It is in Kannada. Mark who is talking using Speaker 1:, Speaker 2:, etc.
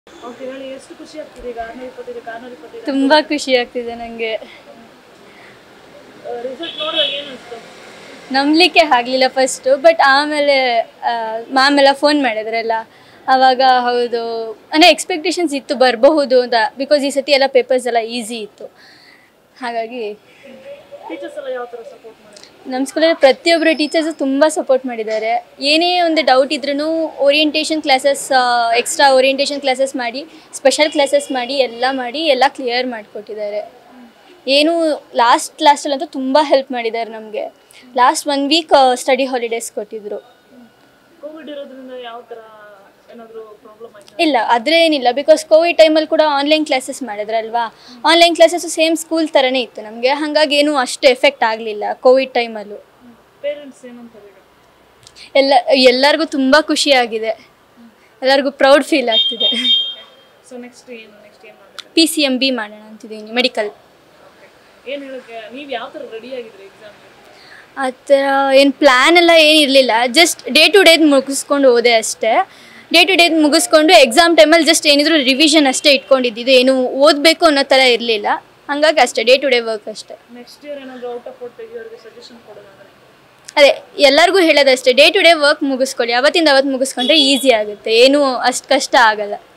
Speaker 1: ಓಕೆ ಹೇಳಿ ಎಷ್ಟು ಖುಷಿ ಆಗ್ತಿದೆ ಈಗ ಆರ್ನೂರ ಇಪ್ಪತ್ತೈದು ಆರ್ನೂರ ಇಪ್ಪತ್ತೈದು
Speaker 2: ತುಂಬ ಖುಷಿ ಆಗ್ತಿದೆ ನನಗೆ
Speaker 1: ರಿಸಲ್ಟ್ ನೋಡುವಾಗ ಏನು ಅನಿಸ್ತು
Speaker 2: ನಂಬಲಿಕ್ಕೆ ಆಗಲಿಲ್ಲ ಫಸ್ಟು ಬಟ್ ಆಮೇಲೆ ಮ್ಯಾಮ್ ಎಲ್ಲ ಫೋನ್ ಮಾಡಿದ್ರಲ್ಲ ಆವಾಗ ಹೌದು ಅಂದರೆ ಎಕ್ಸ್ಪೆಕ್ಟೇಷನ್ಸ್ ಇತ್ತು ಬರಬಹುದು ಅಂತ ಬಿಕಾಸ್ ಈ ಸತಿ ಎಲ್ಲ ಪೇಪರ್ಸ್ ಎಲ್ಲ ಈಸಿ ಇತ್ತು ಹಾಗಾಗಿ
Speaker 1: ಟೀಚರ್ಸ್ ಎಲ್ಲ ಯಾವ ಥರ ಸಪೋರ್ಟ್ ಮಾಡಿ
Speaker 2: ನಮ್ಮ ಸ್ಕೂಲಲ್ಲಿ ಪ್ರತಿಯೊಬ್ಬರು ಟೀಚರ್ಸು ತುಂಬ ಸಪೋರ್ಟ್ ಮಾಡಿದ್ದಾರೆ ಏನೇ ಒಂದು ಡೌಟ್ ಇದ್ರೂ orientation classes extra orientation classes ಮಾಡಿ ಸ್ಪೆಷಲ್ ಕ್ಲಾಸಸ್ ಮಾಡಿ ಎಲ್ಲ ಮಾಡಿ ಎಲ್ಲ ಕ್ಲಿಯರ್ ಮಾಡಿಕೊಟ್ಟಿದ್ದಾರೆ ಏನು ಲಾಸ್ಟ್ ಲಾಸ್ಟಲ್ಲಂತೂ ತುಂಬ ಹೆಲ್ಪ್ ಮಾಡಿದ್ದಾರೆ ನಮಗೆ last one week study holidays ಕೊಟ್ಟಿದ್ರು
Speaker 1: ಕೋವಿಡ್ ಇರೋದ್ರಿಂದ ಯಾವ ಥರ ಏನಾದರೂ ಪ್ರಾಬ್ಲಮ್ ಆಯ್ತಾ
Speaker 2: ಇಲ್ಲ ಅದ್ರ ಏನಿಲ್ಲ ಬಿಕಾಸ್ ಕೋವಿಡ್ ಟೈಮಲ್ಲಿ ಕೂಡ ಆನ್ಲೈನ್ ಕ್ಲಾಸಸ್ ಮಾಡಿದ್ರಲ್ವಾ ಆನ್ಲೈನ್ ಕ್ಲಾಸಸ್ಸು ಸೇಮ್ ಸ್ಕೂಲ್ ಥರನೇ ಇತ್ತು ನಮಗೆ ಹಾಗಾಗಿ ಏನೂ ಅಷ್ಟು ಎಫೆಕ್ಟ್ ಆಗಲಿಲ್ಲ ಕೋವಿಡ್ ಟೈಮಲ್ಲೂ
Speaker 1: ಪೇರೆಂಟ್ಸ್ ಏನಂತಾರೆ ಈಗ
Speaker 2: ಎಲ್ಲ ಎಲ್ಲರಿಗೂ ತುಂಬ ಖುಷಿಯಾಗಿದೆ ಎಲ್ಲರಿಗೂ ಪ್ರೌಡ್ ಫೀಲ್ ಆಗ್ತಿದೆ
Speaker 1: ಸೊ ನೆಕ್ಸ್ಟ್ ಏನು ನೆಕ್ಸ್ಟ್ ಏನು ಮಾಡಬೇಕು
Speaker 2: ಪಿ ಸಿ ಎಮ್ ಬಿ ಮಾಡೋಣ ಅಂತಿದ್ದೀನಿ ಮೆಡಿಕಲ್
Speaker 1: ಏನು ಹೇಳೋಕ್ಕೆ ನೀವು ಯಾವ ಥರ ರೆಡಿ ಆಗಿದ್ರಿ ಎಕ್ಸಾಮ್ಗೆ
Speaker 2: ಆ ಥರ ಏನು ಪ್ಲ್ಯಾನ್ ಎಲ್ಲ ಏನಿರಲಿಲ್ಲ ಜಸ್ಟ್ ಡೇ ಟು ಡೇದು ಮುಗಿಸ್ಕೊಂಡು ಹೋದೆ ಅಷ್ಟೇ ಡೇ ಟು ಡೇದು ಮುಗಿಸ್ಕೊಂಡು ಎಕ್ಸಾಮ್ ಟೈಮಲ್ಲಿ ಜಸ್ಟ್ ಏನಿದ್ರು ರಿವಿಷನ್ ಅಷ್ಟೇ ಇಟ್ಕೊಂಡಿದ್ದು ಏನು ಓದಬೇಕು ಅನ್ನೋ ಥರ ಇರಲಿಲ್ಲ ಹಾಗಾಗಿ ಅಷ್ಟೇ ಡೇ ಟು ಡೇ ವರ್ಕ್ ಅಷ್ಟೇ
Speaker 1: ನೆಕ್ಸ್ಟ್ ಇಯರ್ ಏನಾದರೂ ಔಟ್ ಆಫ್ ಔಟ್ ತೆಗಿಯೋರಿಗೆ ಸಜೆಷನ್ ಕೊಡೋದಾದ್ರೆ
Speaker 2: ಅದೇ ಎಲ್ಲರಿಗೂ ಹೇಳೋದಷ್ಟೇ ಡೇ ಟು ಡೇ ವರ್ಕ್ ಮುಗಿಸ್ಕೊಳ್ಳಿ ಅವತ್ತಿಂದ ಅವತ್ತು ಮುಗಿಸ್ಕೊಂಡ್ರೆ ಈಸಿ ಆಗುತ್ತೆ ಏನೂ ಅಷ್ಟು ಕಷ್ಟ ಆಗಲ್ಲ